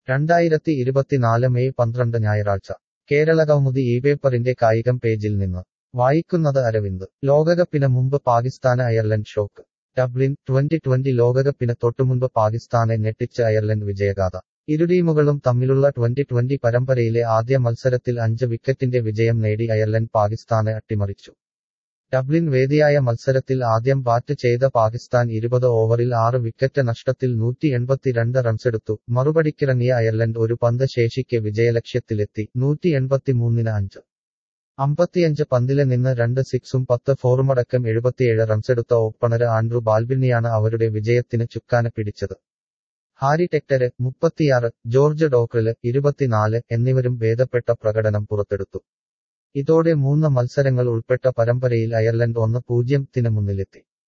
രണ്ടായിരത്തി ഇരുപത്തിനാല് മെയ് പന്ത്രണ്ട് ഞായറാഴ്ച കേരളകൗമുദി ഈ പേപ്പറിന്റെ കായികം പേജിൽ നിന്ന് വായിക്കുന്നത് അരവിന്ദ് ലോകകപ്പിന് മുമ്പ് പാകിസ്ഥാന് Ireland shock Dublin twenty twenty ലോകകപ്പിന് തൊട്ടുമുൻപ് പാകിസ്ഥാനെ ഞെട്ടിച്ച് അയർലൻഡ് വിജയഗാഥ ഇരു ടീമുകളും തമ്മിലുള്ള ട്വന്റി ട്വന്റി പരമ്പരയിലെ ആദ്യ മത്സരത്തിൽ അഞ്ച് വിക്കറ്റിന്റെ വിജയം നേടി അയർലൻഡ് പാകിസ്ഥാനെ അട്ടിമറിച്ചു ഡബ്ലിൻ വേദിയായ മത്സരത്തിൽ ആദ്യം ബാറ്റ് ചെയ്ത പാകിസ്ഥാൻ ഇരുപത് ഓവറിൽ ആറ് വിക്കറ്റ് നഷ്ടത്തിൽ നൂറ്റി എൺപത്തിരണ്ട് റൺസെടുത്തു മറുപടിക്കിറങ്ങിയ അയർലൻഡ് ഒരു പന്ത് ശേഷിക്കെ വിജയലക്ഷ്യത്തിലെത്തി നൂറ്റി എൺപത്തിമൂന്നിന് അഞ്ച് അമ്പത്തിയഞ്ച് പന്തിലെ നിന്ന് രണ്ട് സിക്സും പത്ത് ഫോറുമടക്കം എഴുപത്തിയേഴ് റൺസെടുത്ത ഓപ്പണര് ആൻഡ്രു ബാൽബിനിയാണ് അവരുടെ വിജയത്തിന് ചുക്കാന് പിടിച്ചത് ഹാരി ടെക്ടര് മുപ്പത്തിയാറ് ജോർജ് ഡോക്രില് ഇരുപത്തിനാല് എന്നിവരും ഭേദപ്പെട്ട പ്രകടനം പുറത്തെടുത്തു ഇതോടെ മൂന്ന് മത്സരങ്ങൾ ഉൾപ്പെട്ട പരമ്പരയിൽ അയർലൻഡ് ഒന്ന് പൂജ്യത്തിന് മുന്നിലെത്തി